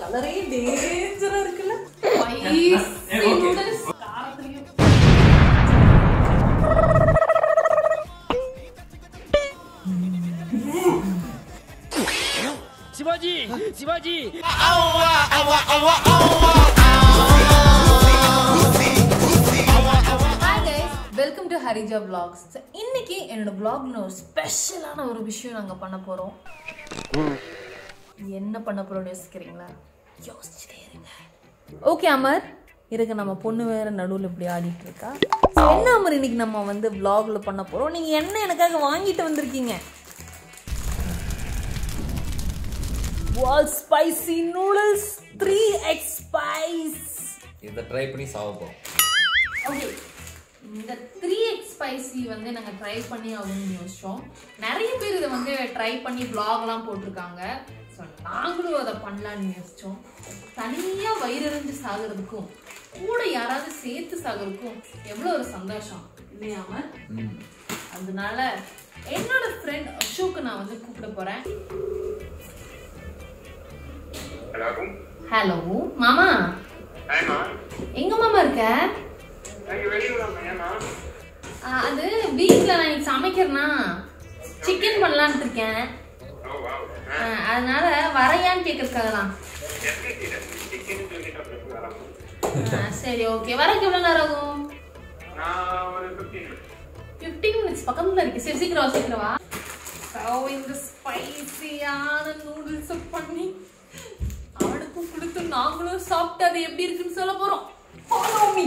கலரே டேஞ்சரா இருக்குல்ல ஸ்பைசி நூடுல்ஸ் காரத்துலயும் Sivaji Sivaji hi guys welcome to Harija vlogs So, இன்னைக்கு என்னோட vlogல ஒரு ஸ்பெஷலான ஒரு விஷயம் நாங்க பண்ண போறோம் என்ன பண்ண போறோம்னு யோசிக்கிறீங்களா யோசிச்சுட்டே இருங்க ஓகே அமர் இருக்க நம்ம பொண்ணு வேற நடுவில் இப்படி ஆடிட்டு இருக்கா So, என்ன அமர் இன்னைக்கு நம்ம வந்து vlogல பண்ண போறோம் நீங்க என்ன எனக்காக வாங்கிட்டு வந்திருக்கீங்க வால் spicy noodles three X spice இதை ட்ரை பண்ணி சாவ போகிறோம் ஓகே இந்த த்ரீ எக்ஸ் ஸ்பைசி வந்து நாங்கள் ட்ரை பண்ணி ஆகணும்னு யோசிச்சோம் நிறைய பேர் இதை வந்து ட்ரை பண்ணி vlogலாம் போட்டிருக்காங்க ஸோ நாங்களும் அதை பண்ணலான்னு யோசிச்சோம் தனியாக வயிறறிஞ்சு சாகிறதுக்கும் கூட யாராவது சேர்த்து சாகிறதுக்கும் எவ்வளோ ஒரு சந்தோஷம் இல்லையாம அதனால என்னோட ஃப்ரெண்ட் அசோக்கு நான் வந்து கூப்பிட போறேன் ஹலோ ஹலோ மாமா ஏமா எங்க மாமா இருக்க நீங்க வெளியூர் ஏமா ஆ, அது வீட்ல நான் இன்னைக்கு சமைக்கிறேனா சிக்கன் பண்ணலாம்னு இருக்கேன் ஓ வாவ் ஆ, அதனால வரையான்னு கேட்கறதுக்காக தான் சிக்கன் சொல்லிட்டு வரலாம் ஆ, சரி ஓகே வரக்கு எவ்வளவு நேரம் ஆகும் நான் ஒரு ஃபிஃப்டீன் ஃபிஃப்டீன் மினிட்ஸ் பக்கத்துல இருக்கு சரி சீக்கிரம் வா, சீக்கிரம் வா So, இந்த ஸ்பைசியான நூடுல்ஸ் பண்ணி அவனுக்கும் கொடுத்து நாங்களும் சாப்பிட்டு அது எப்படி இருக்குன்னு சொல்ல போறோம் Follow me.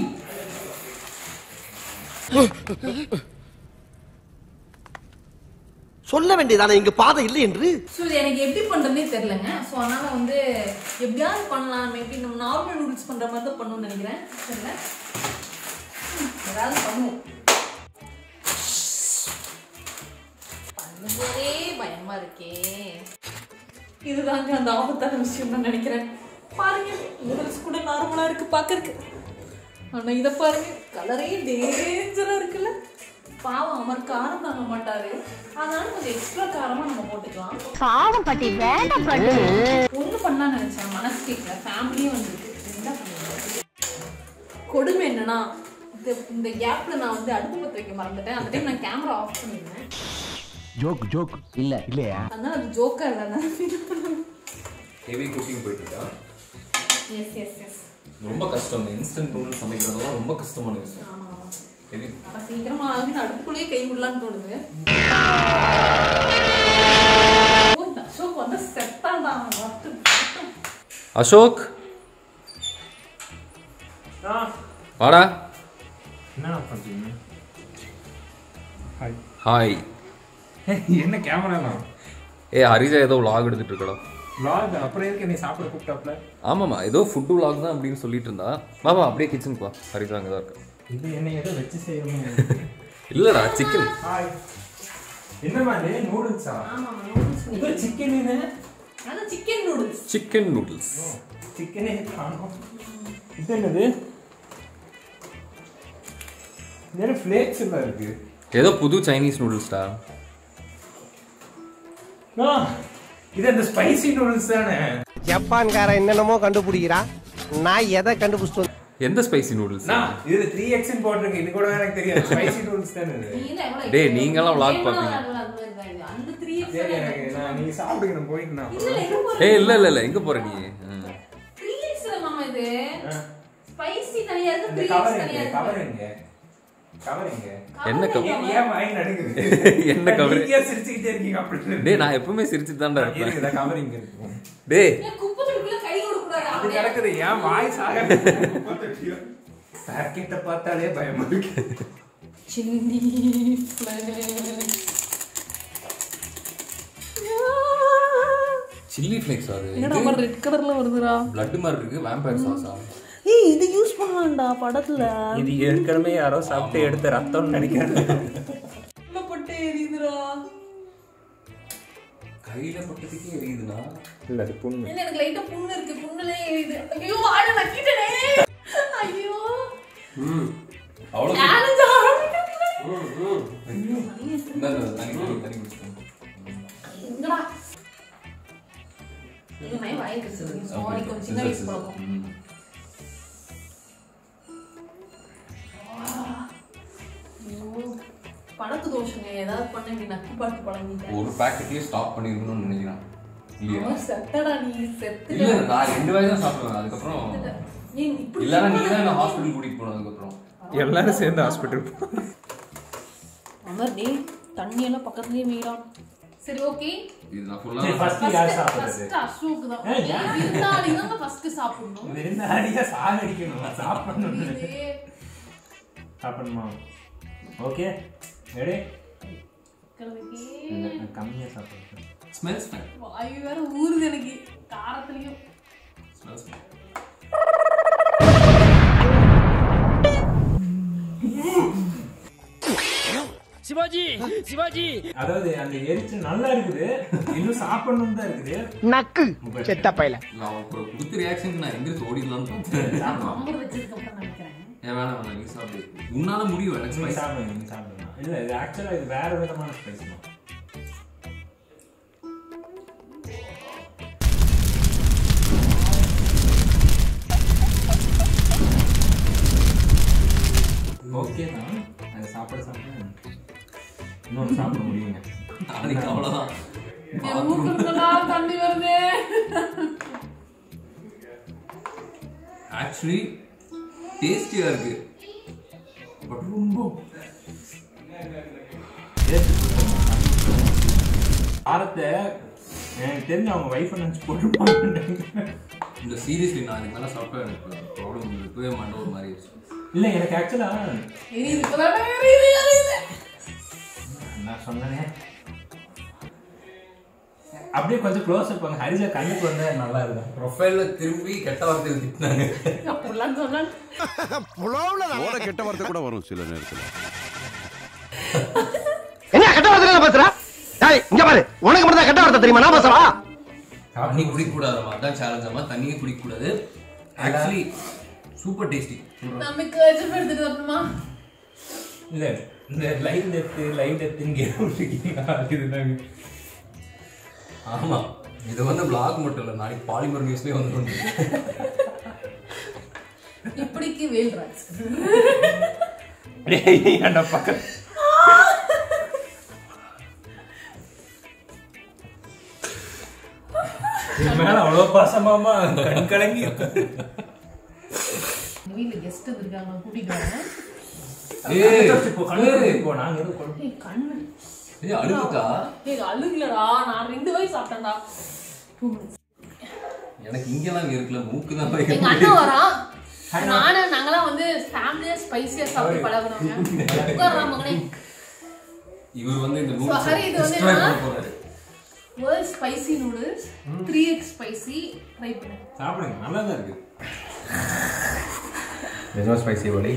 சொல்ல வேண்டியதானே இங்க பாதை இல்லை என்று ஸோ இது எனக்கு எப்படி பண்ணுறதுனே தெரிலங்க ஸோ அதனால வந்து எப்படியாவது பண்ணலாம் மேபி நம்ம நார்மல் நூடுல்ஸ் பண்ணுற மாதிரி தான் பண்ணணும்னு நினைக்கிறேன் தெரியல ம், ஏதாவது பண்ணுவோம் பண்ணும்போதே பயமா இருக்கே இதுதாங்க அந்த ஆபத்தான விஷயம் நான் நினைக்கிறேன் பாருங்க நூடுல்ஸ் கூட நார்மலா இருக்கு பார்க்கறதுக்கு ஆனா இதை பாருங்க கலரே டேஞ்சரா இருக்குல்ல பாவம் அவர் காரம் தாங்க மாட்டாரு அதனால கொஞ்சம் எக்ஸ்ட்ரா காரமா நம்ம போட்டுக்கலாம் பாவம் பாட்டி வேண்டாம் பாட்டி ஒண்ணு பண்ணலாம்னு நினைச்சேன் மனசு கேட்கல ஃபேமிலியும் வந்துருக்கு என்ன பண்ணுறது கொடுமை என்னன்னா இந்த இந்த கேப்ல நான் வந்து அடுப்பு பற்ற வைக்க மறந்துட்டேன் அந்த டைம் நான் கேமரா ஆஃப் பண்ணிருந்தேன் ஜோக் ஜோக் இல்ல இல்லையா அதனால அது ஜோக்கா இல்லை அதனால ஃபீல் பண்ணுவேன் ஹெவி குக்கிங் போயிட்டு இருக்கா எஸ் எஸ் எஸ் ரொம்ப கஷ்டம் இந்த இன்ஸ்டன்ட் நூடுல்ஸ் சமைக்கிறதெல்லாம் ரொம்ப கஷ்டமான விஷயம் ஆமா ஆமா ஹெவி அப்ப சீக்கிரமா ஆகுது அடுப்புக்குள்ளேயே கை விடலான்னு தோணுது ஓ, இந்த அசோக் வந்து செத்தான்டா வட்டு அசோக் ஆ வாடா என்ன பண்றீங்க ஹாய் ஹாய் என்ன கேமராலாம் ஏ ஹரிஜா ஏதோ vlog எடுத்துட்டு இருக்கடா vlog அப்புறம் எதுக்கு என்னை சாப்பிட கூப்பிட்டாப்ல ஆமாம்மா ஏதோ ஃபுட்டு vlog தான் அப்படின்னு சொல்லிட்டு இருந்தா வாமா அப்படியே கிச்சனுக்கு வா ஹரிஜா அங்கே தான் இருக்கு இது என்ன ஏதோ வச்சு செய்யணும் இல்லடா சிக்கன் ஹாய் என்னம்மா இது நூடுல்ஸா ஆமா நூடுல்ஸ் இது சிக்கன் அதான் சிக்கன் நூடுல்ஸ் சிக்கன் நூடுல்ஸ் சிக்கனே காணும் இது என்னது இது ஃப்ளேக்ஸ் எல்லாம் இருக்கு ஏதோ புது சைனீஸ் நூடுல்ஸ்டா ஆ, இது அந்த ஸ்பைசி நூடுல்ஸ் தானே ஜப்பான்காரன் என்னென்னமோ கண்டுபிடிக்கிறான் நான் எதை கண்டுபிடிச்சிட்டு வந்தேன்? எந்த ஸ்பைசி நூடுல்ஸ் நான் இது த்ரீ எக்ஸ்ன்னு போட்டிருக்கு இது கூட எனக்கு தெரியாது ஸ்பைசி நூடுல்ஸ் தானே இது டேய், நீங்கெல்லாம் vlog பார்ப்பீங்க. அந்த த்ரீ சரி எனக்கு நான் நீங்க சாப்பிடுங்க நான் போயிட்டு நான் அப்புறம். ஏய் இல்ல இல்ல இல்ல எங்க போற நீ ம். த்ரீ எக்ஸ்ல மாமா இது ஆ. ஸ்பைசி தனியா இருக்கு இந்த த்ரீ கவர் எக்ஸ் தனியா எங்க கவர் இருக்கு எங்க கவர் எங்க என்ன cover? ஏன் ஏன் வாங்கி நடுங்குது என்ன cover? நீங்க ஏன் சிரிச்சுக்கிட்டே இருக்கீங்க அப்படி டேய் நான் எப்பவுமே சிரிச்சுட்டு தான்டா இருப்பேன் இருக்குதா கவர் இங்க இருக்கு டேய் ஏன் குப்பை தொட்டிக்குள்ள கை கொடுக்கூடாது அது கிடக்குது ஏன் வாய் சாக பாக்கெட்டை பார்த்தாலே பயமா இருக்கு சில்லி ஃபிளேக்ஸ் சில்லி ஃபிளேக்ஸ் அது என்னடா மாதிரி ரெட் கலர்ல வருதுடா பிளட் மாதிரி இருக்கு வேம்பயர் சாஸா ஏய் இது யூஸ் பண்ணலாம்டா படத்துல இது ஏற்கனவே யாரோ சாப்பிட்டு எடுத்த ரத்தம்னு நினைக்கிறேன் உள்ள போட்டு எரியுதுடா கையில பட்டதுக்கே எரியுதுனா இல்ல அது புண்ணு என்ன எனக்கு லைட்டா புண்ணு இருக்கு புண்ணுலே எரியுது ஐயோ ஆள நக்கிட்டனே ஐயோ அவ்வளவு challenge ஆரம்பிக்கிறதுல. இந்தா, இந்தா, தண்ணி தண்ணி தண்ணி குடிச்சுக்கோ. எங்கடா இது மை வாய் சாரி கொஞ்சம் சின்ன வயசு பழக்கம் ம். ஐயோ, பழக்க தோஷங்க ஏதாவது பண்ண நீ நக்கு பாட்டு பழங்கிட்டேன் ஒரு பேக்கெட்லயே ஸ்டாப் பண்ணிருக்கணும்னு நினைக்கிறேன் இல்லையா அவன் செத்தடா நீ செத்து இல்ல நான் ரெண்டு வாய் தான் சாப்பிடுவேன் அதுக்கப்புறம் ஏன் இப்படி இல்லைன்னா நீங்க தான் என்ன ஹாஸ்பிட்டல் கூட்டிட்டு போனோம் அதுக்கப்புறம் எல்லாரும் சேர்ந்து ஹாஸ்பிட்டல் அமர் டேய் தண்ணி எல்லாம் பக்கத்துலயே மீறான் சரி ஓகே இது நான் சரி ஃபுல்லா ஃபர்ஸ்ட் யார் சாப்பிடுறது ஃபர்ஸ்ட் அசோக் தான் ஏய், ஏன்? விருந்தாளி தான் ஃபர்ஸ்ட் சாப்பிடணும் விருந்தாடியா சாகடிக்கணும் சாப்பிடணும் இதே சாப்பிடணுமா ஓகே ரெடி இருக்கிறதுக்கே கம்மியாக சாப்பிடுறேன் ஸ்மெல்ஸ் ஃபைன் வாய் வேற ஊறுது எனக்கு காரத்துலயும் ஸ்மெல்ஸ் ஃபைன் சிவாஜி சிவாஜி அதாவது அந்த எரிச்சல் நல்லா இருக்குது இன்னும் சாப்பிடணும் தான் இருக்குது நக்கு செத்த பையல நான் இப்போ கொடுத்த ரியாக்ஷன் நான் எந்திரிச்சு ஓடிடலாம்னு பார்த்தேன் நம்பர் வச்சதுக்கு அப்புறம் நினைக்கிறேன் ஏன் வேணாம் வேணாம் நீ சாப்பிடு உன்னால முடியும் எனக்கு நீங்க ஸ்பைஸ் சாப்பிடுங்க நீங்க சாப்பிடுங்க இல்ல இது ஆக்சுவலா இது வேற விதமான ஸ்பைஸ் தான் ஓகே தான் அதை சாப்பிட சாப்பிட இன்னொன்று சாப்பிட முடியுங்க நாளைக்கு அவ்வளோதான் என் மூக்குலாம் தண்ணி வருது ஆக்சுவலி டேஸ்டியா இருக்கு பட் ரொம்ப காரத்தை எனக்கு தெரிஞ்சு அவங்க வைஃப் நினச்சி போட்டுருப்பாங்க இந்த சீரியஸ்லி நான் இதுக்கு மேலே சாப்பிட்டா எனக்கு ப்ராப்ளம் இருக்கவே மாட்டேன் ஒரு மாதிரி ஆயிடுச்சு. இல்லை எனக்கு ஆக்சுவலா எரியுது இப்பதான் எரியுது எரியுது நான் சொன்னனே அப்படியே கொஞ்சம் க்ளோஸ் அப் ஹரிஜா கண்ணுக்கு வந்தா நல்லா இருக்கும் ப்ரொஃபைல்ல திரும்பி கெட்ட வார்த்தையில் திட்டினாங்க அப்படிலாம் சொன்னான் ஓட கெட்ட வார்த்தை கூட வரும் சில நேரத்துல என்ன கெட்ட வார்த்தை பேசுற டேய் இங்க பாரு உனக்கு மட்டும் தான் கெட்ட வார்த்தை தெரியுமா நான் பேசுறா தண்ணி குடிக்க கூடாதுமா அதான் சேலஞ்ச் அம்மா தண்ணியே குடிக்க கூடாது ஆக்சுவலி சூப்பர் டேஸ்டி நமக்கு வச்சு எடுத்துட்டு வரணுமா இல்ல இந்த லைட் டெத்து லைட் டெத்துன்னு கேம் விட்டுருக்கீங்க அதுதான் ஆமா இது வந்து vlog மட்டும் இல்லை நாளைக்கு பாலிமர் நியூஸ்லேயே வந்துடும் இப்படிக்கு வேல்ராஜ் அந்த பக்கம் என் மேல அவ்வளவு பாசமாமா கண் கலங்கி எங்க வீட்டுல கெஸ்ட் வந்திருக்காங்க கூட்டிட்டு வரேன் ஏய் இப்போ கண்ணு இப்போ நாங்க எதுவும் குழப்பம் ஏய் கண்ணு ஏய் அழுகுக்கா ஏய் அழுகலடா நான் ரெண்டு வயசு சாப்பிட்டேன்டா Two minutes. எனக்கு இங்கெல்லாம் இருக்குல்ல மூக்கு தான் எங்க அண்ணன் வரான் நானும் நாங்களாம் வந்து ஃபேமிலியா ஸ்பைசியா சாப்பிட்டு பழகுனவங்க உட்கார்றா மகனே இவர் வந்து இந்த So, ஹரி, இது வந்து destroy என்னன்னா? பண்ண போறாரு world spicy noodles three X spicy try பண்ணு சாப்பிடுங்க நல்லா தான் இருக்கு நிஜமா ஸ்பைசி வலி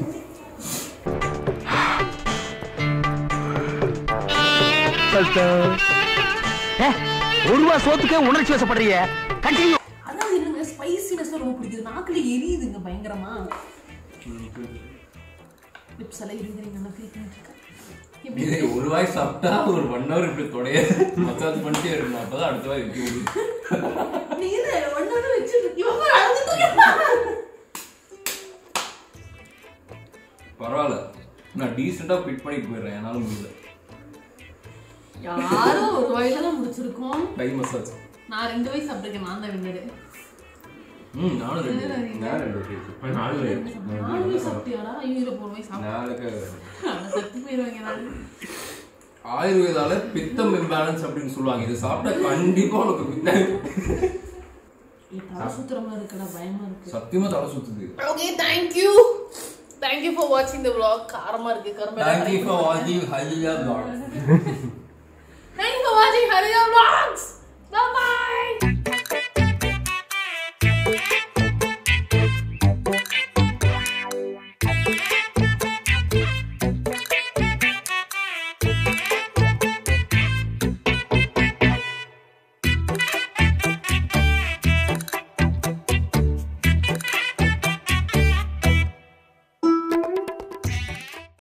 ஒரு ரூபா சோத்துக்கே உணர்ச்சி வசப்படுறீங்க கண்டினியூ அதாவது என்னங்க ஸ்பைசினஸ் ரொம்ப பிடிக்குது நாக்குல எரியுதுங்க பயங்கரமா லிப்ஸ் எல்லாம் எரியுது நல்லா ஃபீல் பண்ணிட்டு இருக்கேன் எப்படி இது ஒரு வாய் சாப்பிட்டா ஒரு ஒன் ஹவர் இப்படி தொடைய மசாஜ் பண்ணிட்டே இருக்கணும் அப்பதான் அடுத்த வாய் வைக்க முடியும் நீ இது ஒன்னொன்னு வச்சிட்டு இவன் பாரு அழுதுட்டு இருக்கான். பரவாயில்ல நான் டீசெண்டா ஃபிட் பண்ணிட்டு போயிடுறேன் என்னால முடியல யாரும் ஒரு வயசுல தான் முடிச்சிருக்கோம் கை மசாஜ் நான் ரெண்டு வயசு சாப்பிட்டுருக்கேன் நான் தான் வின்னரு ம் நானும் ரெண்டு நான் ரெண்டு பேர் இப்போ நாலு பேர் நாலு வயசு சாப்பிட்டியாடா ஐயோ இதுல போன வயசு சாப்பிட்டேன் நாளுக்கு சத்து போயிருவாங்க நான் ஆயுர்வேதால பித்தம் இம்பேலன்ஸ் அப்படின்னு சொல்லுவாங்க இது சாப்பிட்டா கண்டிப்பா உனக்கு பித்தம் தலை சுத்துற மாதிரி இருக்குடா பயமா இருக்கு சத்தியமா தலை சுத்துது ஓகே தேங்க்யூ தேங்க்யூ ஃபார் வாட்சிங் த vlog காரமா இருக்கு கரும்பு தேங்க்யூ ஃபார் வாட்சிங் ஹையா vlog தேங்க்யூ ஃபார் வாட்சிங் ஹரியா vlogs